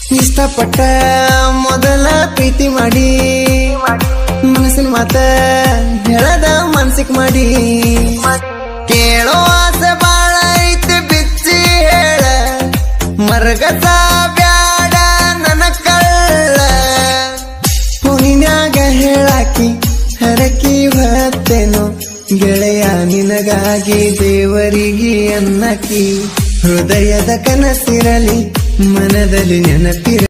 ಇಷ್ಟಪಟ್ಟ ಮೊದಲ ಪ್ರೀತಿ ಮಾಡಿ ಮನಸ್ಸಿನ ಮಾತ ಹೇಳದ ಮನ್ಸಿಗ್ ಮಾಡಿ ಕೇಳೋ ಆಸೆ ಬಾಳ ಐತಿ ಬಿಚ್ಚಿ ಹೇಳ ಮರಗಸ ಬ್ಯಾಡ ನನ್ನ ಕಳ್ಳ ಫೋನಿನ್ಯಾಗ ಹೇಳಾಕಿ ಹರಕಿ ಹೊತ್ತೇನು ಗೆಳೆಯ ನಿನಗಾಗಿ ದೇವರಿಗೆ ಅನ್ನಕಿ ಹೃದಯದ ಕನಸಿರಲಿ ಮನದಲ್ಲಿ ನೆನಪಿರ